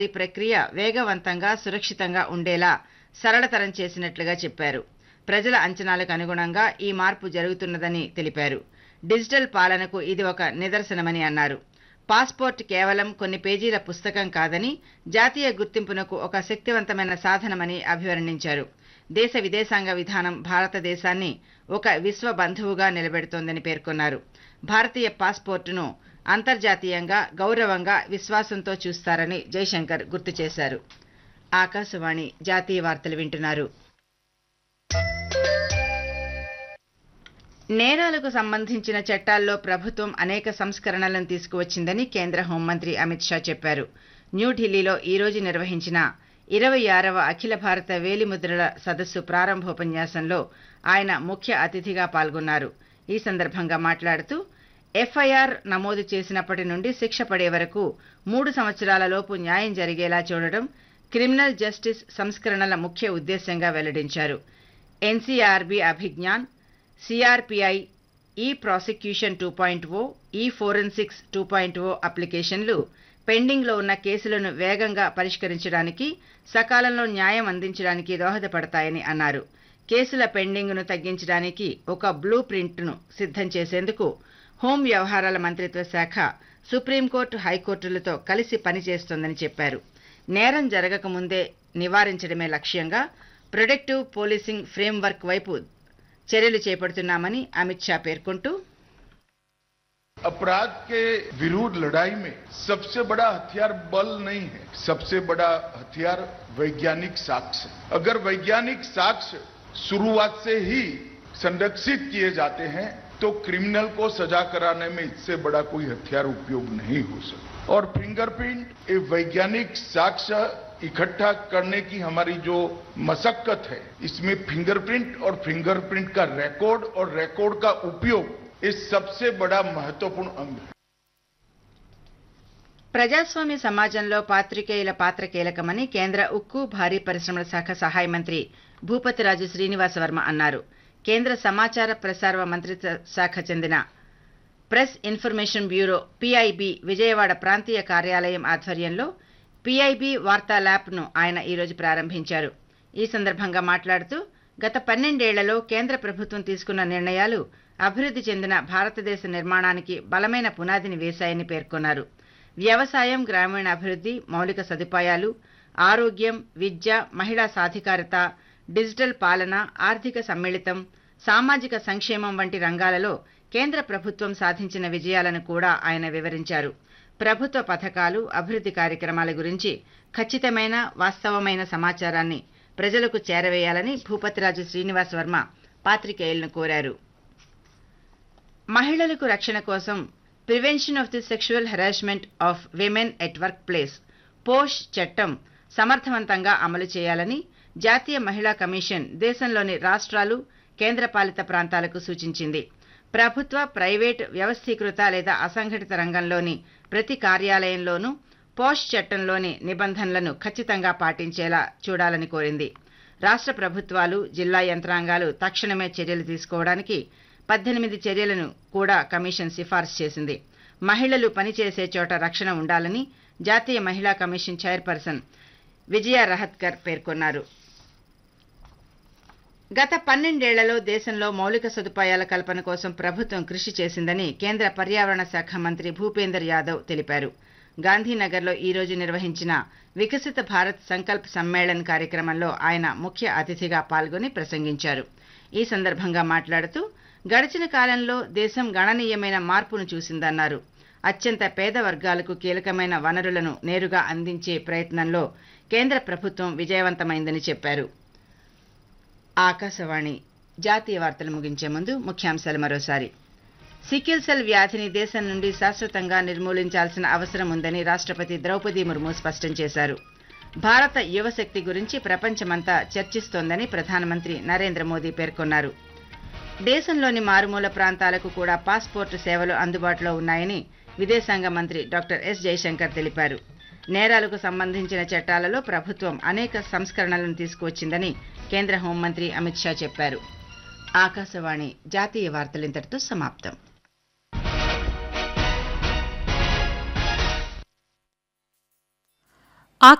ఈ ప్రక్రియ వేగవంతంగా సురక్షితంగా ఉండేలా సరళతరం చేసినట్లుగా చెప్పారు ప్రజల అంచనాలకు అనుగుణంగా ఈ మార్పు జరుగుతున్నదని తెలిపారు డిజిటల్ పాలనకు ఇది ఒక నిదర్శనమని అన్నారు పాస్పోర్ట్ కేవలం కొన్ని పేజీల పుస్తకం కాదని జాతీయ గుర్తింపునకు ఒక శక్తివంతమైన సాధనమని అభివర్ణించారు దేశ విదేశాంగ విధానం భారతదేశాన్ని ఒక విశ్వ బంధువుగా నిలబెడుతోందని పేర్కొన్నారు భారతీయ పాస్పోర్టును అంతర్జాతీయంగా గౌరవంగా విశ్వాసంతో చూస్తారని జైశంకర్ గుర్తు చేశారు ఆకాశవాణి జాతీయ వార్తలు వింటున్నారు నేరాలకు సంబంధించిన చట్టాల్లో ప్రభుత్వం అనేక సంస్కరణలను తీసుకువచ్చిందని కేంద్ర హోంమంత్రి అమిత్ షా చెప్పారు న్యూఢిల్లీలో ఈ రోజు నిర్వహించిన ఇరవై ఆరవ అఖిల భారత వేలిముద్రల సదస్సు ప్రారంభోపన్యాసంలో ఆయన ముఖ్య అతిథిగా పాల్గొన్నారు ఈ సందర్భంగా మాట్లాడుతూ ఎఫ్ఐఆర్ నమోదు చేసినప్పటి నుండి శిక్ష పడే వరకు మూడు సంవత్సరాల లోపు న్యాయం జరిగేలా చూడడం క్రిమినల్ జస్టిస్ సంస్కరణల ముఖ్య ఉద్దేశ్యంగా వెల్లడించారు ఎన్సీఆర్బీ అభిజ్ఞాన్ సిఆర్పిఐ ఈ ప్రాసిక్యూషన్ టూ పాయింట్ ఓ ఈ ఫోరెన్సిక్స్ టూ పాయింట్ ఓ అప్లికేషన్లు పెండింగ్లో ఉన్న కేసులను వేగంగా పరిష్కరించడానికి సకాలంలో న్యాయం అందించడానికి దోహదపడతాయని అన్నారు కేసుల పెండింగ్ను తగ్గించడానికి ఒక బ్లూ ప్రింట్ను సిద్ధం చేసేందుకు హోం వ్యవహారాల మంత్రిత్వ శాఖ సుప్రీంకోర్టు హైకోర్టులతో కలిసి పనిచేస్తోందని చెప్పారు నేరం జరగకముందే నివారించడమే లక్ష్యంగా ప్రొడక్టివ్ పోలీసింగ్ ఫ్రేమ్వర్క్ వైపు చర్యలు చేపడుతున్నామని అమిత్ షా పేర్కొంటూ अपराध के विरुद्ध लड़ाई में सबसे बड़ा हथियार बल नहीं है सबसे बड़ा हथियार वैज्ञानिक साक्ष्य है। अगर वैज्ञानिक साक्ष्य शुरुआत से ही संरक्षित किए जाते हैं तो क्रिमिनल को सजा कराने में इससे बड़ा कोई हथियार उपयोग नहीं हो सकता और फिंगरप्रिंट ये वैज्ञानिक साक्ष्य इकट्ठा करने की हमारी जो मशक्कत है इसमें फिंगरप्रिंट और फिंगरप्रिंट का रिकॉर्ड और रिकॉर्ड का उपयोग ये सबसे बड़ा महत्वपूर्ण अंग है ప్రజాస్వామ్య సమాజంలో పాత్రికేయుల పాత్ర కీలకమని కేంద్ర ఉక్కు భారీ పరిశ్రమల శాఖ సహాయ మంత్రి భూపతిరాజు శ్రీనివాసవర్మ అన్నారు కేంద్ర సమాచార ప్రసార మంత్రిత్వ శాఖ చెందిన press information bureau PIB Vijayawada ప్రాంతీయ కార్యాలయం ఆధ్వర్యంలో పీఐబీ వార్తా ల్యాబ్ను ఆయన ఈరోజు ప్రారంభించారు ఈ సందర్భంగా మాట్లాడుతూ గత పన్నెండేళ్లలో కేంద్ర ప్రభుత్వం తీసుకున్న నిర్ణయాలు అభివృద్ధి చెందిన భారతదేశ నిర్మాణానికి బలమైన పునాదిని వేశాయని పేర్కొన్నారు వ్యవసాయం గ్రామీణాభివృద్ధి మౌలిక సదుపాయాలు ఆరోగ్యం విద్య మహిళా సాధికారత డిజిటల్ పాలన ఆర్థిక సమ్మిళితం సామాజిక సంక్షేమం వంటి రంగాలలో కేంద్ర ప్రభుత్వం సాధించిన విజయాలను కూడా ఆయన వివరించారు ప్రభుత్వ పథకాలు అభివృద్ధి కార్యక్రమాల గురించి ఖచ్చితమైన వాస్తవమైన సమాచారాన్ని ప్రజలకు చేరవేయాలని భూపతిరాజు శ్రీనివాస్ వర్మ పాత్రికేయులను కోరారు మహిళలకు రక్షణ కోసం prevention of the sexual harassment of women at workplace POSH చట్టం సమర్థవంతంగా అమలు చేయాలని జాతీయ మహిళా కమిషన్ దేశంలోని రాష్ట్రాలు కేంద్రపాలిత ప్రాంతాలకు సూచించింది ప్రభుత్వ ప్రైవేట్ వ్యవస్థీకృత లేదా అసంఘటిత రంగంలోని ప్రతి కార్యాలయంలోనూ పోష్ చట్టంలోని నిబంధనలను ఖచ్చితంగా పాటించేలా చూడాలని కోరింది రాష్ట్ర ప్రభుత్వాలు జిల్లా యంత్రాంగాలు తక్షణమే చర్యలు తీసుకోవడానికి పద్దెనిమిది చర్యలను కూడా కమిషన్ సిఫార్సు చేసింది మహిళలు పనిచేసే చోట రక్షణ ఉండాలని జాతీయ మహిళా కమిషన్ చైర్పర్సన్ విజయ రహత్కర్ పేర్కొన్నారు గత పన్నెండేళ్లలో దేశంలో మౌలిక సదుపాయాల కల్పన కోసం ప్రభుత్వం కృషి చేసిందని కేంద్ర పర్యావరణ శాఖ మంత్రి భూపేందర్ యాదవ్ తెలిపారు గాంధీనగర్లో ఈ రోజు నిర్వహించిన వికసిత భారత్ సంకల్ప్ సమ్మేళన్ కార్యక్రమంలో ఆయన ముఖ్య అతిథిగా పాల్గొని ప్రసంగించారు ఈ సందర్భంగా మాట్లాడుతూ గడిచిన కాలంలో దేశం గణనీయమైన మార్పును చూసిందన్నారు అత్యంత పేద వర్గాలకు కీలకమైన వనరులను నేరుగా అందించే ప్రయత్నంలో కేంద్ర ప్రభుత్వం విజయవంతమైందని చెప్పారు ఆకాశవాణి జాతీయ వార్తలు ముగించే ముందు ముఖ్యాంశాలు మరోసారి సికిల్ సెల్ వ్యాధిని దేశం నుండి శాశ్వతంగా నిర్మూలించాల్సిన అవసరం ఉందని రాష్ట్రపతి ద్రౌపది ముర్ము స్పష్టం చేశారు భారత యువశక్తి గురించి ప్రపంచమంతా చర్చిస్తోందని ప్రధానమంత్రి నరేంద్ర మోదీ పేర్కొన్నారు దేశంలోని మారుమూల ప్రాంతాలకు కూడా పాస్పోర్టు సేవలు అందుబాటులో ఉన్నాయని విదేశాంగ మంత్రి డాక్టర్ ఎస్ జైశంకర్ తెలిపారు నేరాలకు సంబంధించిన చట్టాలలో ప్రభుత్వం అనేక సంస్కరణలను తీసుకువచ్చిందని కేంద్ర హోంమంత్రి అమిత్ షా చెప్పారు ఆకాశవాణి జాతీయ వార్తలింతటితో సమాప్తం